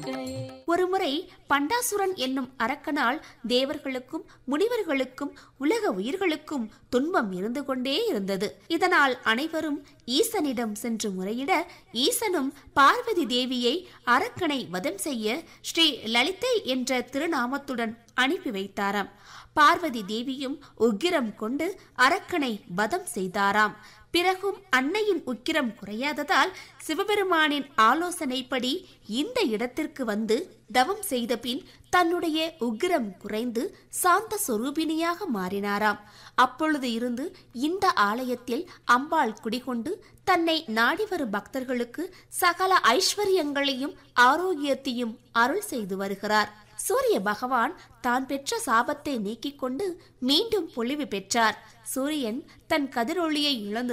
அம்பிகையே ஒருமுறை பண்டாசுரன் என்னும் அரக்கனால் தேவர்களுக்கும் முனிவர்களுக்கும் உலக உயிர்களுக்கும் துன்பம் இருந்து கொண்டே இருந்தது இதனால் அனைவரும் ஈசனிடம் சென்று முறையிட ஈசனும் பார்வதி தேவியை அரக்கனை வதம் செய்ய ஸ்ரீ லலிதை என்ற திருநாமத்துடன் அனுப்பி வைத்தாராம் பார்வதி தேவியும் உக்கிரம் கொண்டு அரக்கனை வதம் செய்தாராம் பிறகும் அன்னையின் உக்கிரம் குறையாததால் சிவபெருமானின் ஆலோசனைப்படி இந்த இடத்திற்கு வந்து தவம் செய்த பின் தன்னுடைய உக்கிரம் குறைந்து சாந்த சொரூபிணியாக மாறினாராம் அப்பொழுது இருந்து இந்த ஆலயத்தில் அம்பாள் குடிகொண்டு தன்னை நாடி வரும் பக்தர்களுக்கு சகல ஐஸ்வர்யங்களையும் ஆரோக்கியத்தையும் அருள் செய்து வருகிறார் சூரிய பகவான் தான் பெற்ற சாபத்தை நீக்கிக் கொண்டு மீண்டும் பொலிவு பெற்றார் சூரியன் தன் கதிரொளியை இழந்து